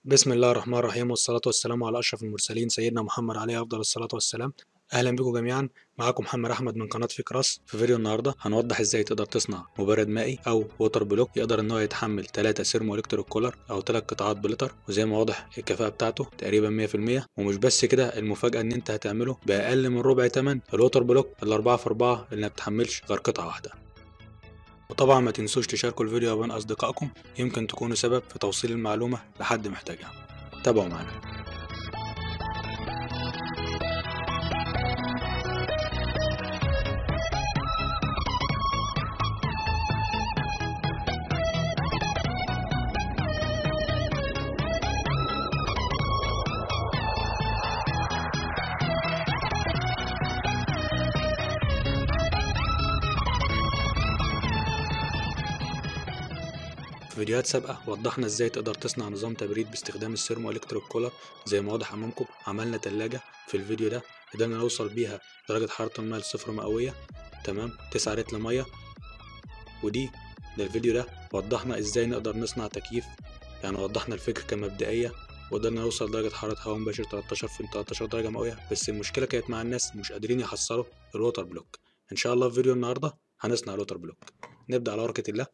بسم الله الرحمن الرحيم والصلاة والسلام على أشرف المرسلين سيدنا محمد عليه أفضل الصلاة والسلام أهلا بكم جميعا معاكم محمد أحمد من قناة فكراس في فيديو النهاردة هنوضح إزاي تقدر تصنع مبرد مائي أو ووتر بلوك يقدر إن هو يتحمل 3 سيرمو إلكتريك كولر أو 3 قطعات بلتر وزي ما واضح الكفاءة بتاعته تقريبا 100% ومش بس كده المفاجأة إن أنت هتعمله بأقل من ربع تمن الووتر بلوك الأربعة في أربعة اللي ما بتحملش غير قطعة واحدة وطبعا ما تنسوش تشاركوا الفيديو بين أصدقائكم يمكن تكونوا سبب في توصيل المعلومة لحد محتاجها تابعوا معنا في فيديوهات سابقة وضحنا ازاي تقدر تصنع نظام تبريد باستخدام السيرمو الكتريك كولر زي ما واضح امامكم عملنا تلاجة في الفيديو ده قدرنا نوصل بيها درجة حرارة الماء لصفر مئوية تمام تسعة لتر مية ودي ده الفيديو ده وضحنا ازاي نقدر نصنع تكييف يعني وضحنا الفكرة كمبدئية وقدرنا نوصل درجة حرارة هواء مباشر 13 في 13 درجة مئوية بس المشكلة كانت مع الناس مش قادرين يحصلوا الوتر بلوك ان شاء الله في فيديو النهاردة هنصنع الوتر بلوك نبدأ على بركة الله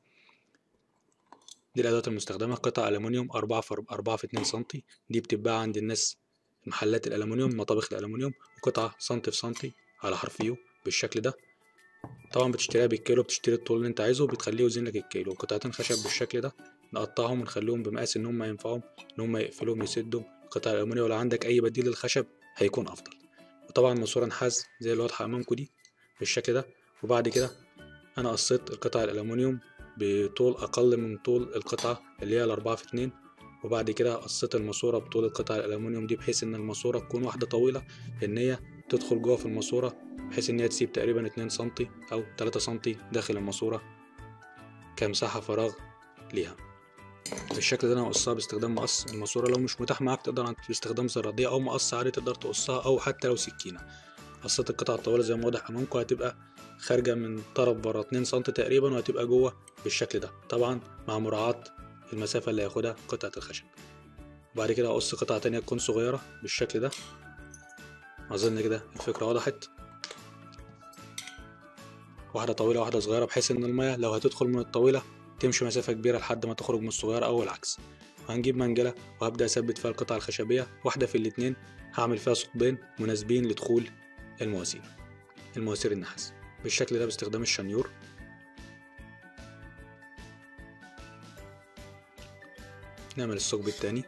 دي الأدوات المستخدمة قطع ألمونيوم أربعة في أربعة في اتنين سنتي دي بتتباع عند الناس محلات الألمونيوم مطابخ الألمونيوم وقطعة سنتي في سنتي على حرف يو بالشكل ده طبعا بتشتريها بالكيلو بتشتري الطول اللي انت عايزه وبتخليه يوزن لك الكيلو قطعتين خشب بالشكل ده نقطعهم ونخليهم بمقاس ان هم ينفعهم ان هم يقفلوهم يسدوا قطع الألمونيوم ولو عندك أي بديل للخشب هيكون أفضل وطبعا ماسورة نحاس زي اللي واضحة أمامكم دي بالشكل ده وبعد كده أنا قصيت القطع الألمونيوم بطول أقل من طول القطعة اللي هي الأربعة في اتنين وبعد كده قصيت الماسورة بطول القطع الألمونيوم دي بحيث إن الماسورة تكون واحدة طويلة إن هي تدخل جوه في الماسورة بحيث إن هي تسيب تقريبا اتنين سنتي أو تلاتة سنتي داخل الماسورة كمساحة فراغ ليها بالشكل ده أنا هقصها باستخدام مقص الماسورة لو مش متاح معاك تقدر باستخدام زرادية أو مقص عادي تقدر تقصها أو حتى لو سكينة قصيت القطعة الطويلة زي ما واضح أمامكم هتبقى خارجة من طرف بره اتنين سنتي تقريبا وهتبقى جوه بالشكل ده طبعا مع مراعاة المسافة اللي هياخدها قطعة الخشب وبعد كده هقص قطعة تانية تكون صغيرة بالشكل ده أظن كده الفكرة وضحت واحدة طويلة واحدة صغيرة بحيث إن المية لو هتدخل من الطويلة تمشي مسافة كبيرة لحد ما تخرج من الصغيرة أو العكس وهنجيب منجلة وهبدأ أثبت فيها القطع الخشبية واحدة في الاتنين هعمل فيها ثقبين مناسبين لدخول المواسير المواسير النحاس بالشكل ده باستخدام الشنيور نعمل الثقب التاني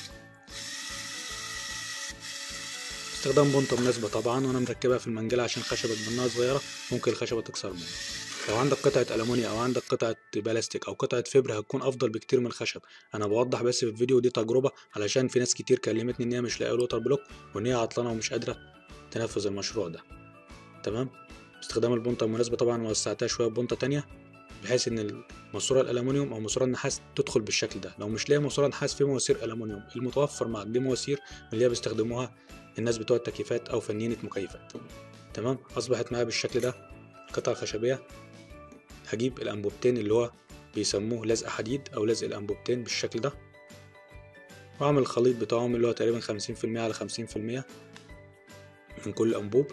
استخدام بنطة مناسبة طبعا وانا مركبها في المنجلة عشان خشبة منها صغيرة ممكن الخشبة تكسر مني لو عندك قطعة ألمونيا أو عندك قطعة بلاستيك أو قطعة فبرة هتكون أفضل بكتير من الخشب أنا بوضح بس في الفيديو دي تجربة علشان في ناس كتير كلمتني إن هي مش لاقية الوتر بلوك وإن هي عطلانة ومش قادرة تنفذ المشروع ده تمام باستخدام البنطة المناسبة طبعا وسعتها شوية ببنطة تانية بحيث ان الماسورة الالومنيوم او ماسورة النحاس تدخل بالشكل ده لو مش لاقي ماسورة نحاس في مواسير الومنيوم المتوفر معاك دي مواسير من اللي هي بيستخدموها الناس بتوع التكييفات او فنينة مكيفات تمام اصبحت معايا بالشكل ده قطعة خشبية هجيب الانبوبتين اللي هو بيسموه لزق حديد او لزق الانبوبتين بالشكل ده واعمل الخليط بتاعهم اللي هو تقريبا خمسين في المية على خمسين في المية من كل انبوب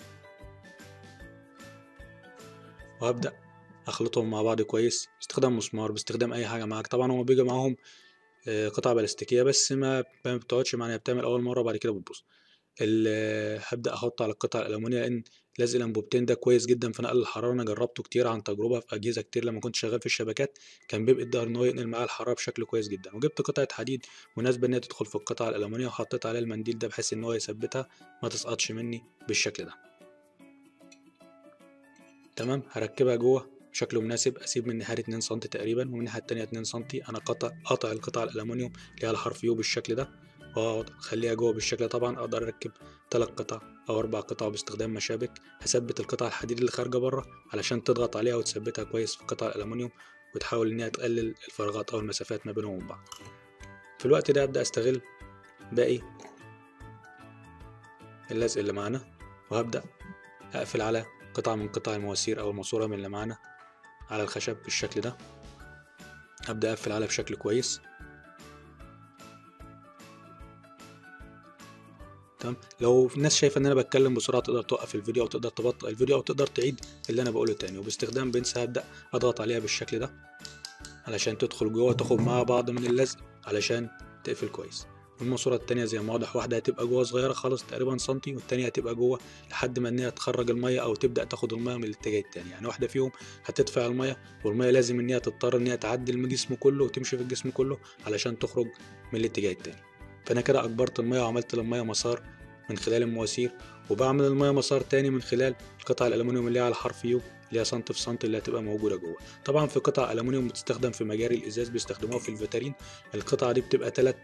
وهبدأ اخلطهم مع بعض كويس باستخدام مسمار باستخدام اي حاجه معاك طبعا هو بيجي معاهم قطع بلاستيكيه بس ما ما بتقعدش معايا بتعمل اول مره وبعد كده بتبوظ هبدا احط على القطع الالومنيا لان لازق الانبوبتين ده كويس جدا في نقل الحراره انا جربته كتير عن تجربه في اجهزه كتير لما كنت شغال في الشبكات كان بيبقى يقدر ان هو ينقل معايا الحراره بشكل كويس جدا وجبت قطعه حديد مناسبه ان هي تدخل في القطع الالومنيا وحطيت عليها المنديل ده بحيث ان هو يثبتها ما تسقطش مني بالشكل ده تمام هركبها جوه بشكل مناسب اسيب من ناحيه 2 سم تقريبا ومن الناحيه التانية 2 سم انا قطع قطع القطع الالومنيوم اللي هي الحرف يو بالشكل ده واقعد اخليها جوه بالشكل ده طبعا اقدر اركب ثلاث قطع او اربع قطع باستخدام مشابك هثبت القطع الحديد اللي خارجه بره علشان تضغط عليها وتثبتها كويس في قطع الالومنيوم وتحاول ان هي تقلل الفراغات او المسافات ما بينهم وبين بعض في الوقت ده ابدا استغل باقي اللزق اللي معانا وهبدا اقفل على قطعة من قطع المواسير أو الماسورة من اللي معانا على الخشب بالشكل ده هبدأ أقفل عليها بشكل كويس تمام لو الناس شايفه ان انا بتكلم بسرعه تقدر توقف الفيديو او تقدر تبطئ الفيديو او تقدر تعيد اللي انا بقوله تاني وباستخدام بنس هبدا اضغط عليها بالشكل ده علشان تدخل جوه تاخد معاها بعض من اللزق علشان تقفل كويس الماسوره التانية زي ما واضح واحده هتبقى جوه صغيره خالص تقريبا سنتي والتانية هتبقى جوه لحد ما ان هي تخرج الميه او تبدا تاخد الميه من الاتجاه التاني يعني واحده فيهم هتدفع الميه والميه لازم ان هي تضطر ان هي تعدي الجسم كله وتمشي في الجسم كله علشان تخرج من الاتجاه التاني فانا كده اجبرت الميه وعملت للميه مسار من خلال المواسير وبعمل الميه مسار تاني من خلال القطع الالومنيوم اللي هي على حرف يو اللي هي سنت في سنت اللي هتبقى موجوده جوه طبعا في قطع الومنيوم بتستخدم في مجاري الازاز بيستخدموها في الفاترين القطعه دي بتبقى ثلاث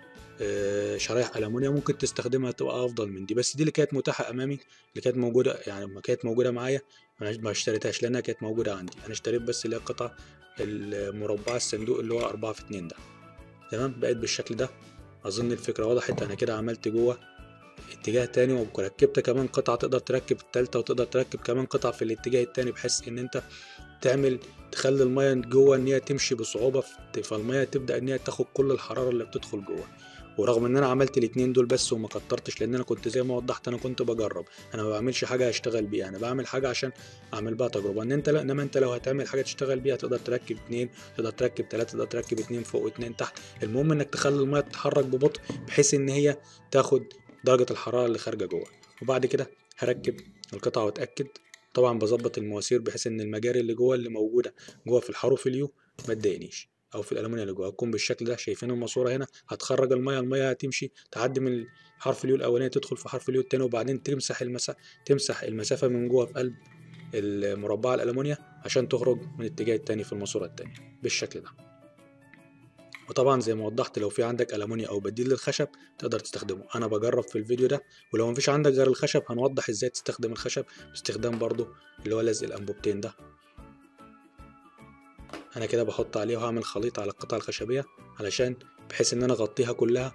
شرايح الومنيوم ممكن تستخدمها تبقى افضل من دي بس دي اللي كانت متاحه امامي اللي كانت موجوده يعني ما كانت موجوده معايا انا ما اشتريتهاش لانها كانت موجوده عندي انا اشتريت بس اللي هي القطع المربعه الصندوق اللي هو أربعة في اتنين ده تمام بقت بالشكل ده اظن الفكره وضحت انا كده عملت جوه اتجاه تاني وركبت كمان قطعة تقدر تركب التالتة وتقدر تركب كمان قطعة في الاتجاه التاني بحيث ان انت تعمل تخلي المية جوه ان هي تمشي بصعوبة فالمية تبدأ ان هي تاخد كل الحرارة اللي بتدخل جوه ورغم ان انا عملت الاتنين دول بس وما كترتش لان انا كنت زي ما وضحت انا كنت بجرب انا ما بعملش حاجه اشتغل بيها انا بعمل حاجه عشان اعمل بها تجربه ان انت لا انما انت لو هتعمل حاجه تشتغل بيها تقدر تركب اتنين تقدر تركب تلاته تقدر تركب اتنين فوق واتنين تحت المهم انك تخلي الميه تتحرك ببطء بحيث ان هي تاخد درجه الحراره اللي خارجه جوه وبعد كده هركب القطعه واتاكد طبعا بظبط المواسير بحيث ان المجاري اللي جوه اللي موجوده جوه في الحروف اليو ما تضايقنيش او في الالومنيوم اللي جوه هتكون بالشكل ده شايفين الماسوره هنا هتخرج الميه الميه هتمشي تعدي من حرف اليو الاولاني تدخل في حرف اليو التاني وبعدين تمسح المسا تمسح المسافه من جوه في قلب المربعه الالومنيا عشان تخرج من الاتجاه التاني في الماسوره التانية بالشكل ده وطبعا زي ما وضحت لو في عندك ألمونيا أو بديل للخشب تقدر تستخدمه أنا بجرب في الفيديو ده ولو مفيش عندك غير الخشب هنوضح إزاي تستخدم الخشب باستخدام برضو اللي هو لزق الأنبوبتين ده أنا كده بحط عليه وهعمل خليط على القطعة الخشبية علشان بحيث إن أنا أغطيها كلها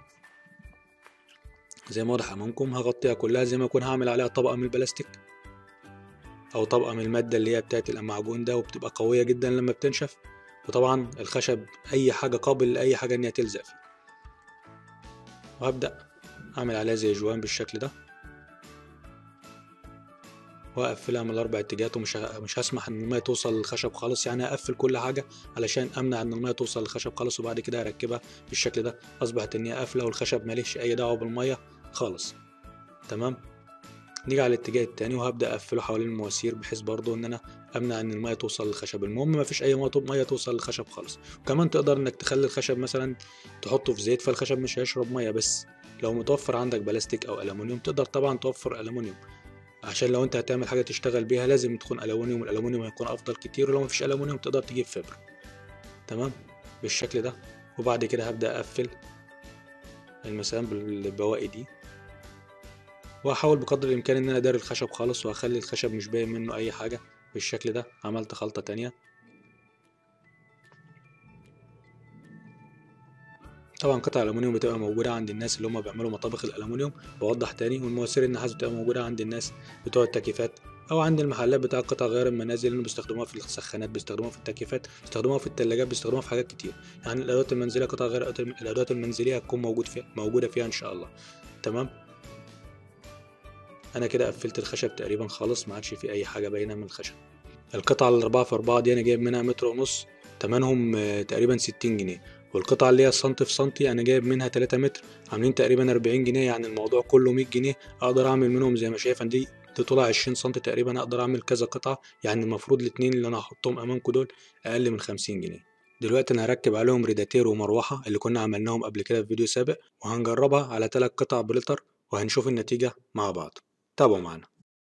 زي ما واضح أمامكم هغطيها كلها زي ما أكون هعمل عليها طبقة من البلاستيك أو طبقة من المادة اللي هي بتاعت المعجون ده وبتبقى قوية جدا لما بتنشف وطبعا الخشب اي حاجة قابل لاي حاجة ان هي تلزق فيه وهبدأ اعمل عليها زي جوان بالشكل ده واقفلها من الاربع اتجاهات ومش مش هسمح ان الميه توصل للخشب خالص يعني هقفل كل حاجه علشان امنع ان الميه توصل للخشب خالص وبعد كده اركبها بالشكل ده اصبحت ان هي قافله والخشب ماليش اي دعوه بالميه خالص تمام نيجي على الاتجاه التاني وهبدا اقفله حوالين المواسير بحيث برضو ان انا امنع ان الميه توصل للخشب المهم ما فيش اي ميه توصل للخشب خالص وكمان تقدر انك تخلي الخشب مثلا تحطه في زيت فالخشب مش هيشرب ميه بس لو متوفر عندك بلاستيك او الومنيوم تقدر طبعا توفر الومنيوم عشان لو انت هتعمل حاجه تشتغل بيها لازم تكون الومنيوم الالومنيوم هيكون افضل كتير ولو مفيش الومنيوم تقدر تجيب فبر تمام بالشكل ده وبعد كده هبدا اقفل المسام بالبواقي دي وهحاول بقدر الامكان ان انا اداري الخشب خالص وهخلي الخشب مش باين منه اي حاجه بالشكل ده عملت خلطه تانية طبعا قطع الالومنيوم بتبقى موجوده عند الناس اللي هم بيعملوا مطابخ الالومنيوم بوضح تاني والمواسير النحاس بتبقى موجوده عند الناس بتوع التكييفات او عند المحلات بتاع قطع غير المنازل اللي بيستخدموها في السخانات بيستخدموها في التكييفات بيستخدموها في الثلاجات بيستخدموها في حاجات كتير يعني الادوات المنزليه قطع غير الادوات المنزليه هتكون موجود فيها موجوده فيها ان شاء الله تمام انا كده قفلت الخشب تقريبا خالص ما عادش في اي حاجه باينه من الخشب القطعه الأربعة في أربعة دي أنا جايب منها متر ونص تمنهم تقريبا ستين جنيه والقطعة اللي هي سنتي في سنتي أنا جايب منها تلاتة متر عاملين تقريبا أربعين جنيه يعني الموضوع كله مية جنيه أقدر أعمل منهم زي ما شايف دي دي طولها عشرين سنتي تقريبا أقدر أعمل كذا قطعة يعني المفروض الاتنين اللي أنا هحطهم أمامكم دول أقل من خمسين جنيه دلوقتي أنا هركب عليهم ريداتير ومروحة اللي كنا عملناهم قبل كده في فيديو سابق وهنجربها على تلات قطع بلتر وهنشوف النتيجة مع بعض تابعوا معنا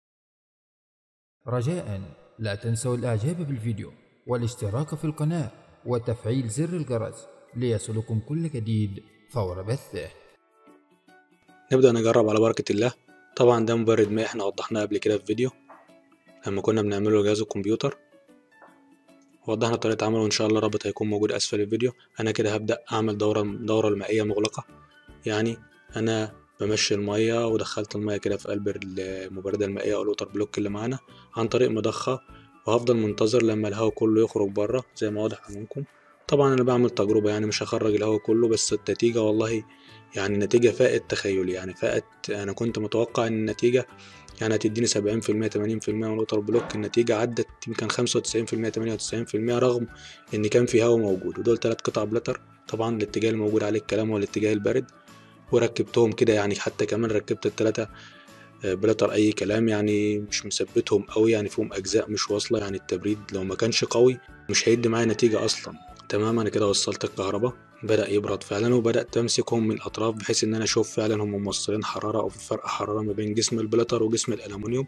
رجاء لا تنسوا الاعجاب بالفيديو والاشتراك في القناة وتفعيل زر الجرس ليصلكم كل جديد فور بثه نبدأ نجرب على بركة الله طبعا ده مبرد ماء احنا وضحناه قبل كده في فيديو لما كنا بنعمله لجهاز الكمبيوتر وضحنا طريقة عمله وإن شاء الله الرابط هيكون موجود أسفل الفيديو أنا كده هبدأ أعمل دورة دورة المائية مغلقة يعني أنا بمشي المية ودخلت المية كده في قلب المبردة المائية أو الوتر بلوك اللي معانا عن طريق مضخة وهفضل منتظر لما الهواء كله يخرج بره زي ما واضح أمامكم طبعا انا بعمل تجربة يعني مش هخرج الهواء كله بس النتيجة والله يعني نتيجة فائت تخيلي يعني فائت انا كنت متوقع ان النتيجة يعني هتديني سبعين في المية تمانين في المية من الوتر بلوك النتيجة عدت يمكن خمسة وتسعين في المية تمانية وتسعين في المية رغم ان كان في هوا موجود ودول تلات قطع بلتر طبعا الاتجاه الموجود عليه الكلام هو الاتجاه البارد وركبتهم كده يعني حتى كمان ركبت التلاتة بلتر اي كلام يعني مش مثبتهم قوي يعني فيهم اجزاء مش واصله يعني التبريد لو ما كانش قوي مش هيدي معايا نتيجه اصلا تمام انا كده وصلت الكهرباء بدا يبرد فعلا وبدات امسكهم من الاطراف بحيث ان انا اشوف فعلا هم موصلين حراره او في فرق حراره ما بين جسم البلتر وجسم الالومنيوم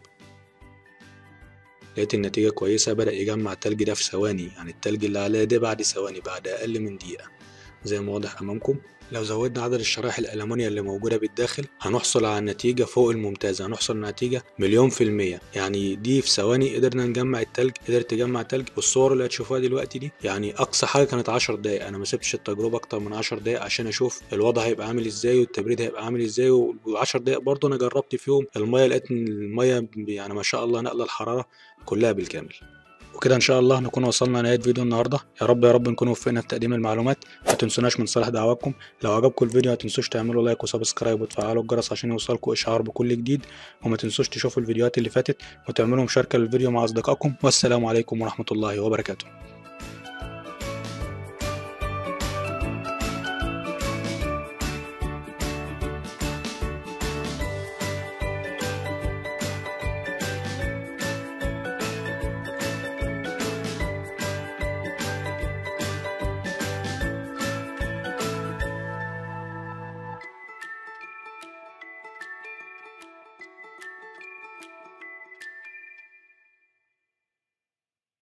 لقيت النتيجه كويسه بدا يجمع التلج ده في ثواني يعني التلج اللي عليه ده بعد ثواني بعد اقل من دقيقه زي ما واضح امامكم لو زودنا عدد الشرايح الألمونيا اللي موجودة بالداخل هنحصل على نتيجة فوق الممتازة هنحصل على نتيجة مليون في المية يعني دي في ثواني قدرنا نجمع التلج قدرت تجمع تلج والصور اللي هتشوفوها دلوقتي دي يعني أقصى حاجة كانت عشر دقايق أنا ما سبتش التجربة أكتر من عشر دقايق عشان أشوف الوضع هيبقى عامل إزاي والتبريد هيبقى عامل إزاي وعشر دقايق برضه أنا جربت فيهم المية لقيت إن المية يعني ما شاء الله نقل الحرارة كلها بالكامل وكده ان شاء الله نكون وصلنا لنهايه فيديو النهارده يا رب يا رب نكون وفقنا في تقديم المعلومات ما تنسوناش من صالح دعواكم لو عجبكم الفيديو ما تنسوش تعملوا لايك وسبسكرايب وتفعلوا الجرس عشان يوصلكم اشعار بكل جديد وما تنسوش تشوفوا الفيديوهات اللي فاتت وتعملوا مشاركه للفيديو مع اصدقائكم والسلام عليكم ورحمه الله وبركاته